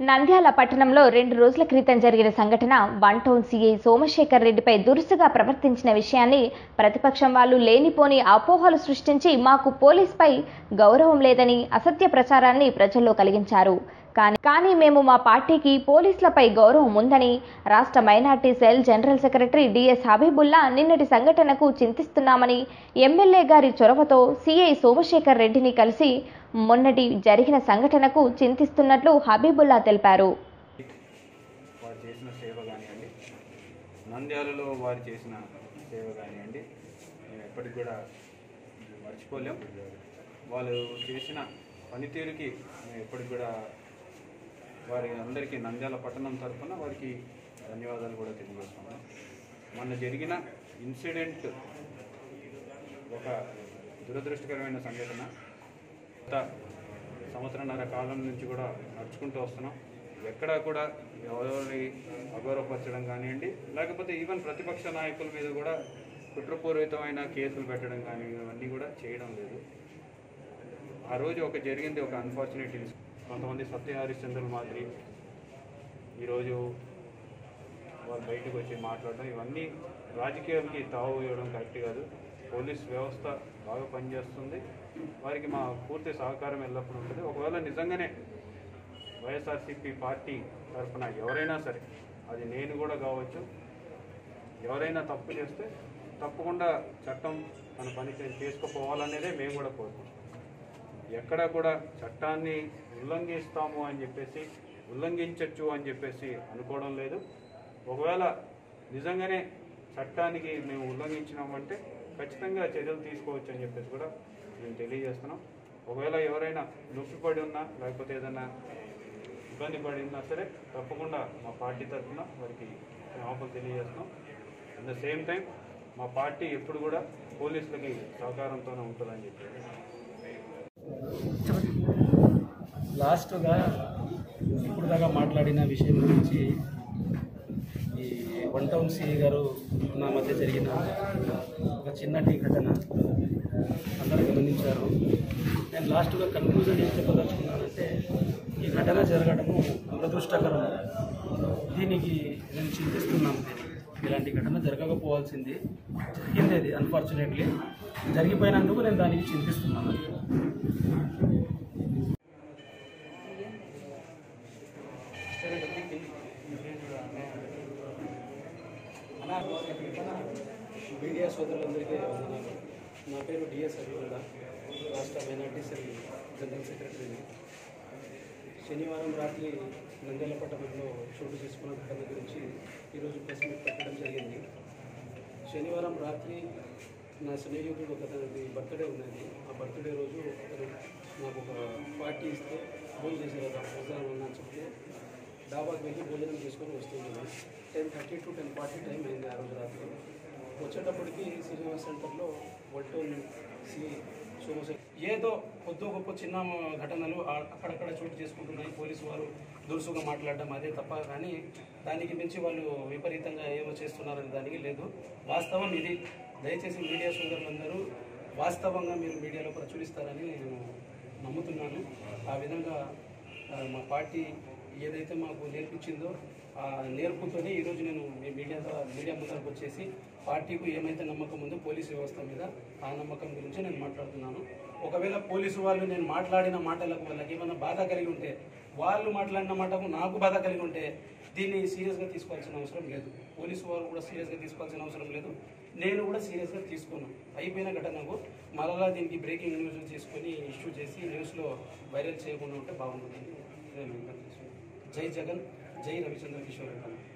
నంద్యాల పట్టణంలో రెండు రోజుల క్రితం జరిగిన సంఘటన వన్ టౌన్ సీఐ సోమశేఖర్ రెడ్డిపై దురుసుగా ప్రవర్తించిన విషయాన్ని ప్రతిపక్షం వాళ్ళు లేనిపోని అపోహలు సృష్టించి మాకు పోలీస్పై గౌరవం లేదని అసత్య ప్రచారాన్ని ప్రజల్లో కలిగించారు కానీ కానీ మేము మా పార్టీకి పోలీసులపై గౌరవం ఉందని రాష్ట్ర minority cell general secretary DS Habibulla నిన్నటి సంఘటనకు చింతిస్తున్నామని ఎమ్మెల్యే గారి చొరవతో సిఐ సోమశేఖర్ రెడ్డిని కలిసి మొన్నటి జరిగిన సంఘటనకు చింతిస్తున్నట్లు హబీబుల్లా తెలిపారు వారు చేసిన సేవ కానివ్వండి నంద్యాలలో వారు చేసిన సేవ కానివ్వండి మేము ఎప్పటికి కూడా మర్చిపోలేం వాళ్ళు చేసిన పనితీరుకి మేము ఎప్పటికి కూడా వారి అందరికీ నంద్యాల పట్టణం తరఫున వారికి ధన్యవాదాలు కూడా తెలియజేస్తున్నాం మొన్న జరిగిన ఇన్సిడెంట్ ఒక దురదృష్టకరమైన సంఘటన గత సంవత్సరంన్నర కాలం నుంచి కూడా నడుచుకుంటూ వస్తున్నాం ఎక్కడా కూడా ఎవరెవరి అగౌరవపరచడం కానివ్వండి లేకపోతే ఈవెన్ ప్రతిపక్ష నాయకుల మీద కూడా కుట్రపూరితమైన కేసులు పెట్టడం కానీ ఇవన్నీ కూడా చేయడం లేదు ఆ రోజు ఒక జరిగింది ఒక అన్ఫార్చునేట్ కొంతమంది సత్య హరిశ్చంద్రుల మాదిరి ఈరోజు వాళ్ళు బయటకు వచ్చి మాట్లాడడం ఇవన్నీ రాజకీయాలకి తావు ఇవ్వడం కరెక్ట్ కాదు పోలీస్ వ్యవస్థ బాగా పనిచేస్తుంది వారికి మా పూర్తి సహకారం ఎల్లప్పుడూ ఉంటుంది ఒకవేళ నిజంగానే వైఎస్ఆర్సీపీ పార్టీ తరఫున ఎవరైనా సరే అది నేను కూడా కావచ్చు ఎవరైనా తప్పు చేస్తే తప్పకుండా చట్టం తన పని చే- చేసుకుపోవాలనేదే మేము కూడా కోరుకుంటాం ఎక్కడ కూడా చట్టాన్ని ఉల్లంఘిస్తాము అని చెప్పేసి ఉల్లంఘించవచ్చు అని చెప్పేసి అనుకోవడం లేదు ఒకవేళ నిజంగానే చట్టానికి మేము ఉల్లంఘించినామంటే ఖచ్చితంగా చర్యలు తీసుకోవచ్చు అని చెప్పేసి కూడా మేము తెలియజేస్తున్నాం ఒకవేళ ఎవరైనా నొప్పిపడి ఉన్నా లేకపోతే ఏదైనా ఇబ్బంది పడి ఉన్నా సరే తప్పకుండా మా పార్టీ తరఫున వారికి మేము ఆఫర్ తెలియజేస్తున్నాం అట్ ద సేమ్ టైం మా పార్టీ ఎప్పుడు కూడా పోలీసులకి సహకారంతోనే ఉంటుందని చెప్పి లాస్ట్గా ఇప్పుడు దాకా మాట్లాడిన విషయం గురించి ఈ వన్ టౌన్ సిఐ గారు నా మధ్య జరిగిన ఒక చిన్నటి ఘటన అందరూ గమనించారు నేను లాస్ట్గా కన్క్లూజన్ ఏం చెప్పదలుచుకున్నానంటే ఈ ఘటన జరగడము దురదృష్టకరం దీనికి నేను చింతిస్తున్నాను దీనికి ఇలాంటి ఘటన జరగకపోవాల్సింది జరిగింది అది అన్ఫార్చునేట్లీ జరిగిపోయినందుకు నేను దానికి చింతిస్తున్నాను మీడియా సోదరులందరికీ వందనాలు నా పేరు డిఎస్ అభివృద్ధ రాష్ట్ర మైనార్టీ సెల్ జనరల్ సెక్రటరీని శనివారం రాత్రి నంద్యాల పట్టణంలో చోటు చేసుకున్న ఘటన గురించి ఈరోజు ప్రెస్ మీట్ పెట్టడం జరిగింది శనివారం రాత్రి నా స్నేహితుడు ఒక తనది బర్త్డే ఉన్నది ఆ బర్త్డే రోజు ఒకరు నాకు ఒక పార్టీ ఇస్తే ఫోన్ చేశారు కదా భోజనం ఉందని చెప్తే డాబాకి వెళ్ళి భోజనం చేసుకొని వస్తున్నాను ten thirty to ten forty time అయింది ఆ రోజు రాత్రి వచ్చేటప్పటికి శ్రీనివాస్ సెంటర్లో వల్టోన్ సి సోమశేఖర్ ఏదో కొద్ది గొప్ప చిన్న ఘటనలు ఆ- అక్కడక్కడ చోటు చేసుకుంటున్నాయి పోలీసు వారు దురుసుగా మాట్లాడడం అదే తప్ప కానీ దానికి మించి వాళ్ళు విపరీతంగా ఏమో చేస్తున్నారనే దానికి లేదు వాస్తవం ఇది దయచేసి మీడియా సోదరులందరూ వాస్తవంగా మీరు మీడియాలో ప్రచురిస్తారని నేను నమ్ముతున్నాను ఆ విధంగా ఆ, మా పార్టీ ఏదైతే మాకు నేర్పించిందో ఆ నేర్పుతోనే ఈరోజు నేను మీ మీడియా ద్వారా- మీడియా ముందరకు వచ్చేసి పార్టీకు ఏమైతే నమ్మకం ఉందో పోలీసు వ్యవస్థ మీద ఆ నమ్మకం గురించి నేను మాట్లాడుతున్నాను ఒకవేళ పోలీసు వాళ్ళు నేను మాట్లాడిన మాటలకు వాళ్ళకి ఏమైనా బాధ కలిగి ఉంటే వాళ్ళు మాట్లాడిన మాటకు నాకు బాధ కలిగి ఉంటే దీన్ని సీరియస్గా తీసుకోవాల్సిన అవసరం లేదు పోలీసు వారు కూడా సీరియస్గా తీసుకోవాల్సిన అవసరం లేదు నేను కూడా సీరియస్గా తీసుకోను అయిపోయిన ఘటనకు మరలా దీనికి బ్రేకింగ్ న్యూస్ తీసుకొని ఇష్యూ చేసి న్యూస్లో వైరల్ చేయకుండా ఉంటే బాగుంటుందని నేను ఇంకా తీసుకున్నాను. జై జగన్ జై రవిచంద్ర కిషోర్ రెడ్డి